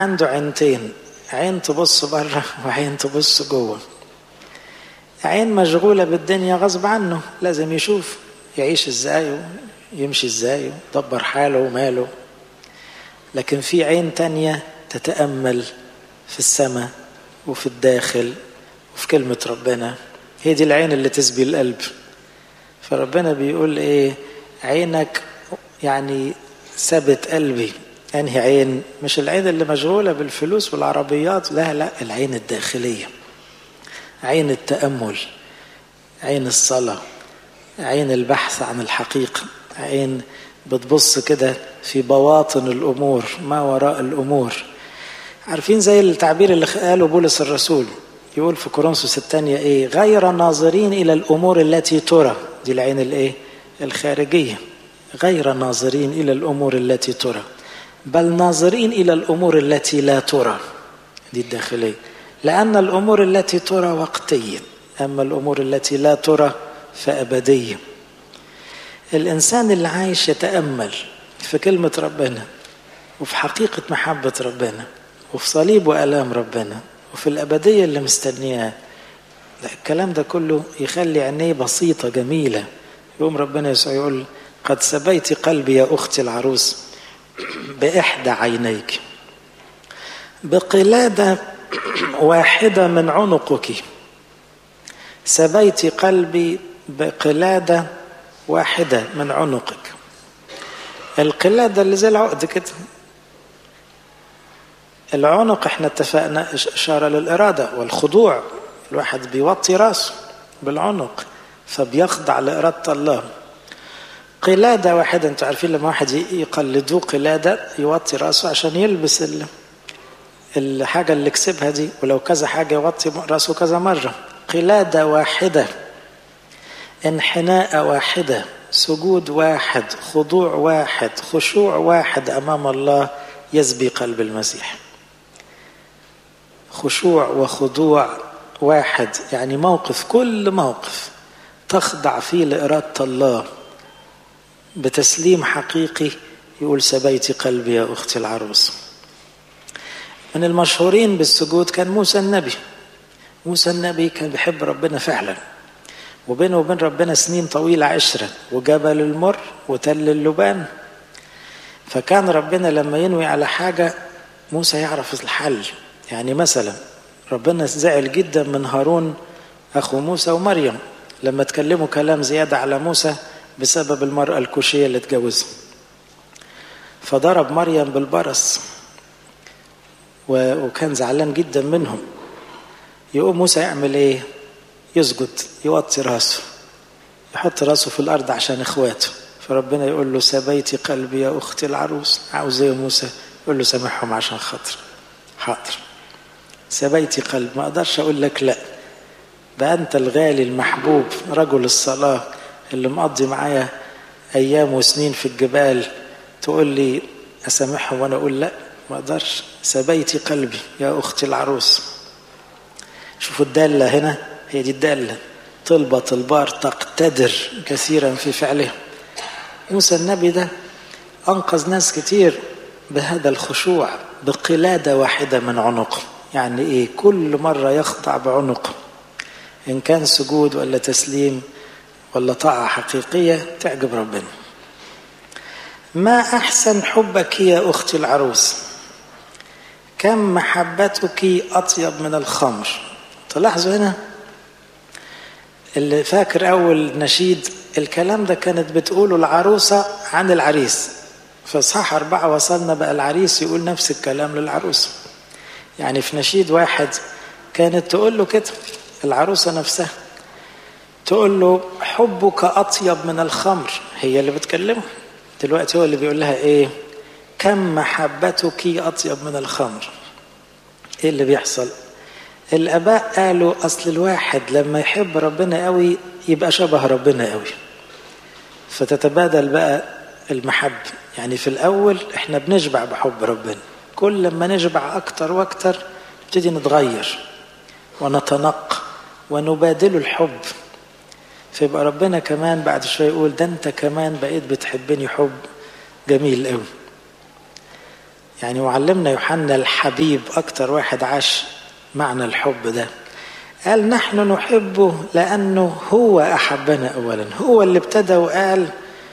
عنده عينتين عين تبص بره وعين تبص جوه عين مشغولة بالدنيا غصب عنه لازم يشوف يعيش ازاي يمشي ازاي يدبر حاله وماله لكن في عين تانية تتأمل في السماء وفي الداخل وفي كلمة ربنا هي دي العين اللي تسبي القلب فربنا بيقول ايه عينك يعني ثبت قلبي انهي عين مش العين اللي مشغولة بالفلوس والعربيات لا لا العين الداخلية عين التأمل عين الصلاة عين البحث عن الحقيقة عين بتبص كده في بواطن الأمور ما وراء الأمور عارفين زي التعبير اللي قاله بولس الرسول يقول في كورنثوس الثانية إيه غير ناظرين إلى الأمور التي ترى دي العين الإيه الخارجية غير ناظرين إلى الأمور التي ترى بل ناظرين إلى الأمور التي لا ترى دي الداخلية لأن الأمور التي ترى وقتية أما الأمور التي لا ترى فأبدية الإنسان اللي عايش يتأمل في كلمة ربنا وفي حقيقة محبة ربنا وفي صليب وألام ربنا وفي الأبدية اللي مستنياه الكلام ده كله يخلي عينيه بسيطة جميلة يقوم ربنا يسوع يقول قد سبيت قلبي يا أختي العروس بإحدى عينيك بقلادة واحدة من عنقك سبيت قلبي بقلادة واحدة من عنقك القلادة اللي زي العقد كده العنق احنا اتفقنا إشارة للإرادة والخضوع الواحد بيوطي راسه بالعنق فبيخضع لإرادة الله قلادة واحدة انتوا عارفين لما واحد يقلدوه قلادة يوطي راسه عشان يلبس ال... الحاجة اللي كسبها دي ولو كذا حاجة يوطي راسه كذا مرة قلادة واحدة انحناء واحدة سجود واحد خضوع واحد خشوع واحد أمام الله يسبي قلب المسيح خشوع وخضوع واحد يعني موقف كل موقف تخضع فيه لإرادة الله بتسليم حقيقي يقول سبيت قلبي يا أختي العروس من المشهورين بالسجود كان موسى النبي موسى النبي كان بيحب ربنا فعلا وبينه وبين ربنا سنين طويلة عشرة وجبل المر وتل اللبان فكان ربنا لما ينوي على حاجة موسى يعرف الحل يعني مثلا ربنا زعل جدا من هارون أخو موسى ومريم لما تكلموا كلام زيادة على موسى بسبب المرأة الكوشية اللي اتجوزها فضرب مريم بالبرص وكان زعلان جدا منهم يقوم موسى يعمل ايه يسجد يوطي راسه يحط راسه في الارض عشان اخواته فربنا يقول له سبيتي قلبي يا اختي العروس عاوز ايه يا موسى يقول له سامحهم عشان خاطر حاضر سبيتي قلب ما اقدرش اقول لك لا ده انت الغالي المحبوب رجل الصلاه اللي مقضي معايا ايام وسنين في الجبال تقول لي اسامحهم وانا اقول لا ما اقدرش سبيتي قلبي يا اختي العروس شوفوا الداله هنا هي دي الداله طلبة البار تقتدر كثيرا في فعلها موسى النبي ده أنقذ ناس كتير بهذا الخشوع بقلادة واحدة من عنقه يعني إيه كل مرة يخضع بعنقه إن كان سجود ولا تسليم ولا طاعة حقيقية تعجب ربنا ما أحسن حبك يا أختي العروس كم محبتك أطيب من الخمر تلاحظوا هنا اللي فاكر أول نشيد الكلام ده كانت بتقوله العروسة عن العريس فصح أربعة وصلنا بقى العريس يقول نفس الكلام للعروسة يعني في نشيد واحد كانت تقول له كده العروسة نفسها تقول له حبك أطيب من الخمر هي اللي بتكلمه دلوقتي هو اللي بيقول لها إيه كم محبتك أطيب من الخمر إيه اللي بيحصل الآباء قالوا أصل الواحد لما يحب ربنا قوي يبقى شبه ربنا قوي فتتبادل بقى المحبة يعني في الأول إحنا بنشبع بحب ربنا كل لما نشبع أكتر وأكتر نبتدي نتغير ونتنقى ونبادل الحب فيبقى ربنا كمان بعد شوية يقول ده أنت كمان بقيت بتحبني حب جميل قوي يعني معلمنا يوحنا الحبيب أكتر واحد عاش معنى الحب ده قال نحن نحبه لأنه هو أحبنا أولا هو اللي ابتدى وقال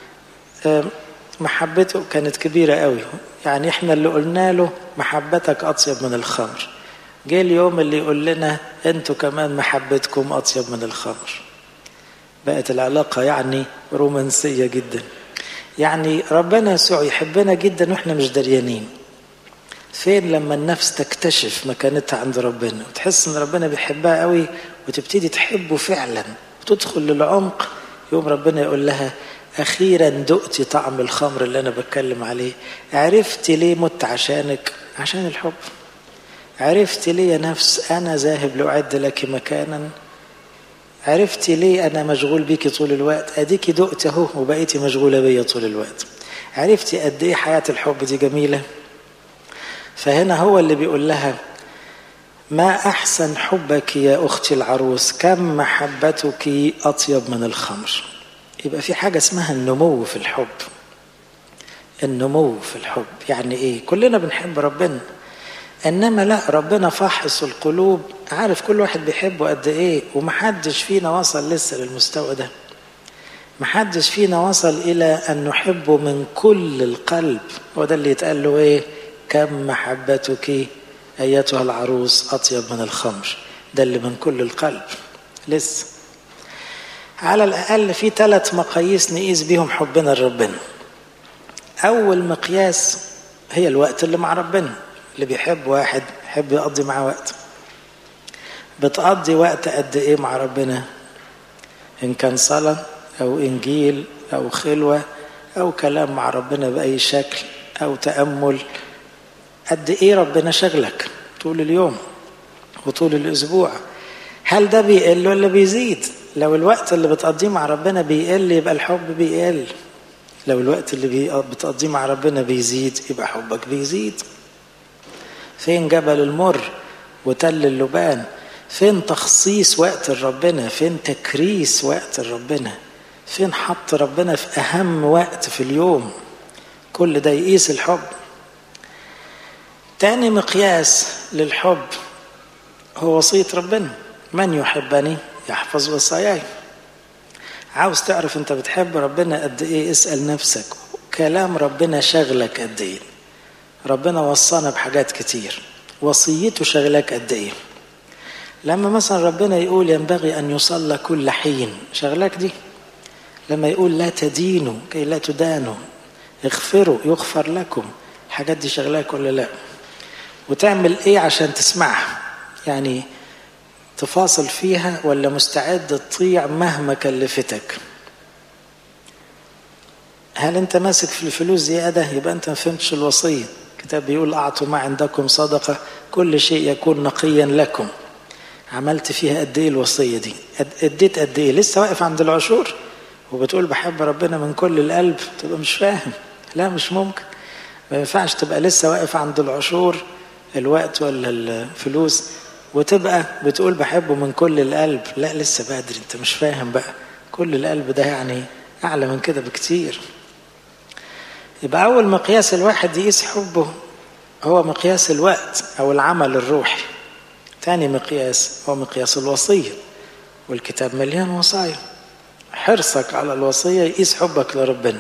محبته كانت كبيرة قوي يعني احنا اللي قلنا له محبتك أطيب من الخمر جه اليوم اللي يقول لنا انتوا كمان محبتكم أطيب من الخمر بقت العلاقة يعني رومانسية جدا يعني ربنا يسوع يحبنا جدا واحنا مش دريانين فين لما النفس تكتشف مكانتها عند ربنا وتحس ان ربنا بيحبها قوي وتبتدي تحبه فعلا وتدخل للعمق يوم ربنا يقول لها اخيرا دقتي طعم الخمر اللي انا بتكلم عليه عرفتي ليه مت عشانك عشان الحب عرفتي ليه يا نفس انا ذاهب لاعد لك مكانا عرفتي ليه انا مشغول بيكي طول الوقت اديكي دقت اهو وبقيتي مشغوله بيا طول الوقت عرفتي قد ايه حياه الحب دي جميله فهنا هو اللي بيقول لها ما احسن حبك يا اختي العروس كم محبتك اطيب من الخمر يبقى في حاجه اسمها النمو في الحب النمو في الحب يعني ايه كلنا بنحب ربنا انما لا ربنا فاحص القلوب عارف كل واحد بيحبه قد ايه ومحدش فينا وصل لسه للمستوى ده محدش فينا وصل الى ان نحبه من كل القلب وده اللي يتقال له ايه كم محبتك ايتها العروس اطيب من الخمر ده اللي من كل القلب لسه على الاقل في ثلاث مقاييس نقيس بيهم حبنا لربنا اول مقياس هي الوقت اللي مع ربنا اللي بيحب واحد يحب يقضي معاه وقت بتقضي وقت قد ايه مع ربنا ان كان صلاة او انجيل او خلوة او كلام مع ربنا باي شكل او تأمل قد ايه ربنا شغلك طول اليوم وطول الاسبوع هل ده بيقل ولا بيزيد لو الوقت اللي بتقضيه مع ربنا بيقل يبقى الحب بيقل لو الوقت اللي بتقضيه مع ربنا بيزيد يبقى حبك بيزيد فين جبل المر وتل اللبان فين تخصيص وقت ربنا فين تكريس وقت ربنا فين حط ربنا في اهم وقت في اليوم كل ده يقيس الحب تاني مقياس للحب هو وصية ربنا من يحبني يحفظ وصاياي عاوز تعرف انت بتحب ربنا قد ايه اسأل نفسك كلام ربنا شغلك قد ايه ربنا وصانا بحاجات كتير وصيته شغلك قد ايه لما مثلا ربنا يقول ينبغي ان يصلى كل حين شغلك دي لما يقول لا تدينوا كي لا تدانوا اغفروا يغفر لكم الحاجات دي شغلاك ولا لا وتعمل ايه عشان تسمعها يعني تفاصل فيها ولا مستعد تطيع مهما كلفتك هل انت ماسك في الفلوس زياده يبقى انت ما فهمتش الوصيه الكتاب بيقول اعطوا ما عندكم صدقه كل شيء يكون نقيا لكم عملت فيها قد ايه الوصيه دي اديت قد ايه لسه واقف عند العشور وبتقول بحب ربنا من كل القلب تبقى مش فاهم لا مش ممكن ما ينفعش تبقى لسه واقف عند العشور الوقت ولا الفلوس وتبقى بتقول بحبه من كل القلب لا لسه بدري انت مش فاهم بقى كل القلب ده يعني اعلى من كده بكتير يبقى اول مقياس الواحد يقيس حبه هو مقياس الوقت او العمل الروحي تاني مقياس هو مقياس الوصية والكتاب مليان وصايا حرصك على الوصية يقيس حبك لربنا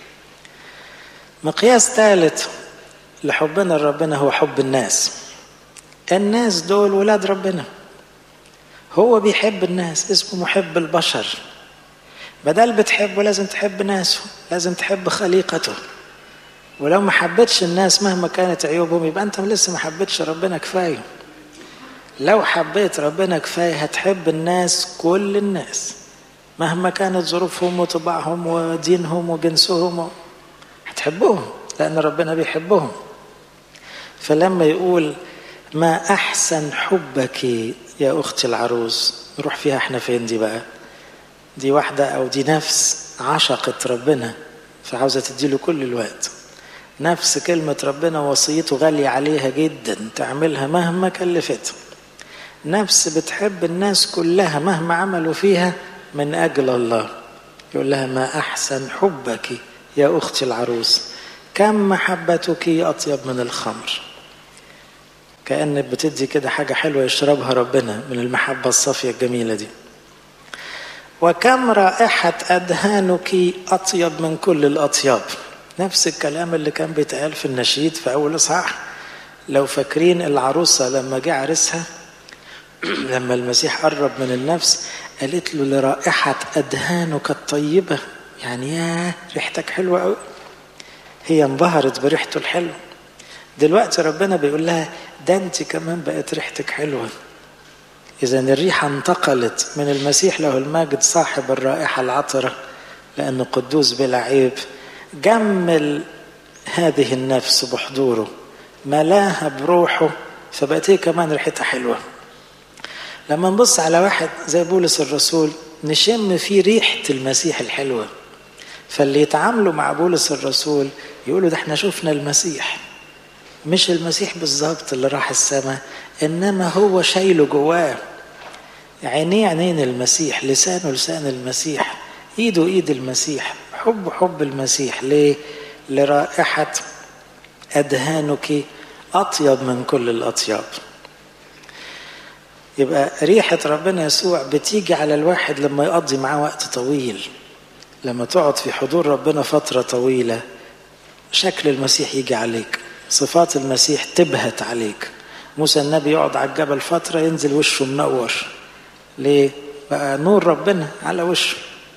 مقياس ثالث لحبنا لربنا هو حب الناس الناس دول ولاد ربنا هو بيحب الناس اسمه محب البشر بدل بتحبه لازم تحب ناسه لازم تحب خليقته ولو ما حبيتش الناس مهما كانت عيوبهم يبقى انت لسه ما حبيتش ربنا كفايه لو حبيت ربنا كفايه هتحب الناس كل الناس مهما كانت ظروفهم وطباعهم ودينهم وجنسهم هتحبهم لان ربنا بيحبهم فلما يقول ما احسن حبك يا اختي العروس نروح فيها احنا فين دي بقى دي واحده او دي نفس عشقت ربنا فعاوزه تديله كل الوقت نفس كلمة ربنا وصيته غالية عليها جدا تعملها مهما كلفتها نفس بتحب الناس كلها مهما عملوا فيها من أجل الله يقول لها ما أحسن حبك يا أختي العروس كم محبتك أطيب من الخمر كأنك بتدي كده حاجة حلوة يشربها ربنا من المحبة الصافية الجميلة دي وكم رائحة أدهانك أطيب من كل الأطياب نفس الكلام اللي كان بيتقال في النشيد في أول إصحاح لو فاكرين العروسة لما جه عرسها لما المسيح قرب من النفس قالت له لرائحة أدهانك الطيبة يعني يا ريحتك حلوة قوي هي انبهرت بريحته الحلوة دلوقتي ربنا بيقول لها ده انت كمان بقت ريحتك حلوة إذا الريحة انتقلت من المسيح له المجد صاحب الرائحة العطرة لأنه قدوس بلا عيب جمل هذه النفس بحضوره ملاها بروحه فبقت هي كمان ريحتها حلوه لما نبص على واحد زي بولس الرسول نشم فيه ريحة المسيح الحلوة فاللي يتعاملوا مع بولس الرسول يقولوا ده احنا شفنا المسيح مش المسيح بالظبط اللي راح السماء انما هو شايله جواه عينيه عينين المسيح لسانه لسان المسيح ايده ايد المسيح حب حب المسيح ليه لرائحة أدهانك أطيب من كل الأطياب يبقى ريحة ربنا يسوع بتيجي على الواحد لما يقضي معاه وقت طويل لما تقعد في حضور ربنا فترة طويلة شكل المسيح يجي عليك صفات المسيح تبهت عليك موسى النبي يقعد على الجبل فترة ينزل وشه منور ليه؟ بقى نور ربنا على وشه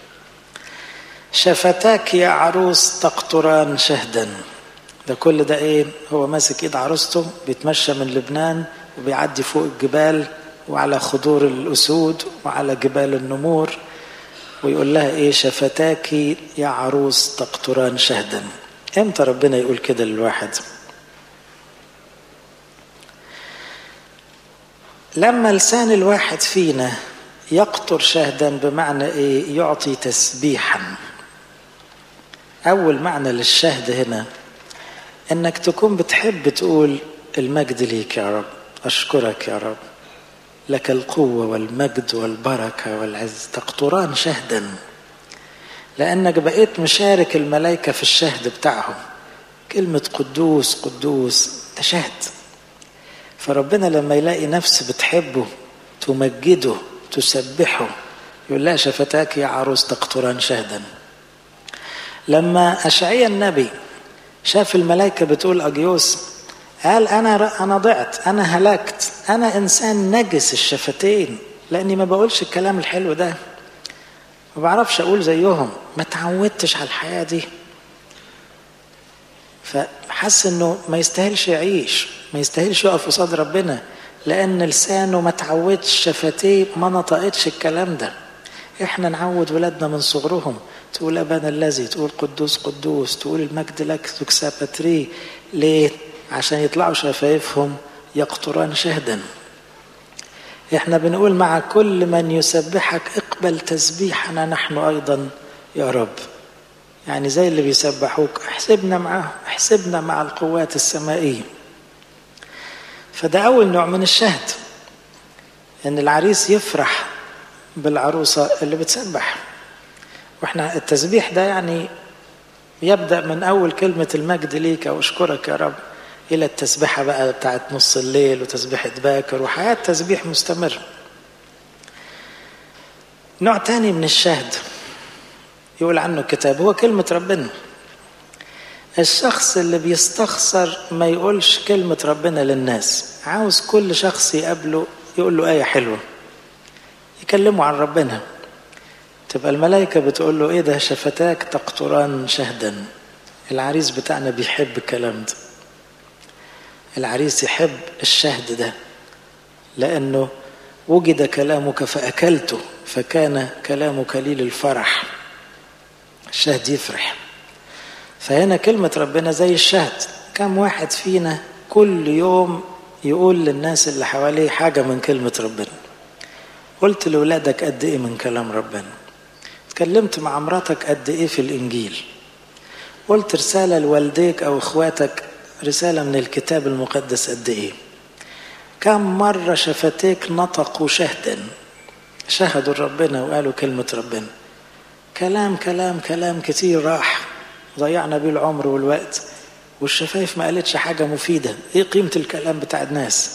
شفتاك يا عروس تقطران شهدا ده كل ده ايه هو ماسك ايد عروسته بيتمشى من لبنان وبيعدي فوق الجبال وعلى خضور الأسود وعلى جبال النمور ويقول لها إيه شفتاك يا عروس تقطران شهدا إمتى ربنا يقول كده للواحد لما لسان الواحد فينا يقطر شهدا بمعنى إيه يعطي تسبيحا أول معنى للشهد هنا إنك تكون بتحب تقول المجد ليك يا رب أشكرك يا رب لك القوة والمجد والبركة والعز تقطران شهدا لأنك بقيت مشارك الملائكة في الشهد بتاعهم كلمة قدوس قدوس ده شهد فربنا لما يلاقي نفس بتحبه تمجده تسبحه يقول لها شفتاك يا عروس تقطران شهدا لما أشعيا النبي شاف الملائكة بتقول أجيوس قال انا انا ضعت انا هلكت انا انسان نجس الشفتين لاني ما بقولش الكلام الحلو ده ما بعرفش اقول زيهم ما تعودتش على الحياه دي فحس انه ما يستاهلش يعيش ما يستاهلش يقف قصاد ربنا لان لسانه ما تعودش شفتيه ما نطقتش الكلام ده احنا نعود ولادنا من صغرهم تقول ابانا الذي تقول قدوس قدوس تقول المجد لك تكسى باتري ليه عشان يطلعوا شفايفهم يقطران شهدا احنا بنقول مع كل من يسبحك اقبل تسبيحنا نحن ايضا يا رب يعني زي اللي بيسبحوك احسبنا معاهم احسبنا مع القوات السمائيه فده اول نوع من الشهد ان العريس يفرح بالعروسه اللي بتسبح واحنا التسبيح ده يعني يبدا من اول كلمه المجد ليك او اشكرك يا رب الى التسبيحه بقى بتاعت نص الليل وتسبيحه باكر وحياه تسبيح مستمر نوع تاني من الشهد يقول عنه الكتاب هو كلمة ربنا الشخص اللي بيستخسر ما يقولش كلمة ربنا للناس عاوز كل شخص يقابله يقول له آية حلوة يكلمه عن ربنا تبقى الملائكة بتقول له إيه ده شفتاك تقطران شهدا العريس بتاعنا بيحب الكلام ده العريس يحب الشهد ده لأنه وجد كلامك فأكلته فكان كلامك لي للفرح الشهد يفرح فهنا كلمة ربنا زي الشهد كم واحد فينا كل يوم يقول للناس اللي حواليه حاجة من كلمة ربنا قلت لأولادك قد إيه من كلام ربنا اتكلمت مع مراتك قد إيه في الإنجيل قلت رسالة لوالديك أو إخواتك رسالة من الكتاب المقدس قد إيه كم مرة شفتيك نطقوا شهدا شهدوا ربنا وقالوا كلمة ربنا كلام كلام كلام كتير راح ضيعنا بيه العمر والوقت والشفايف ما قالتش حاجة مفيدة ايه قيمة الكلام بتاع الناس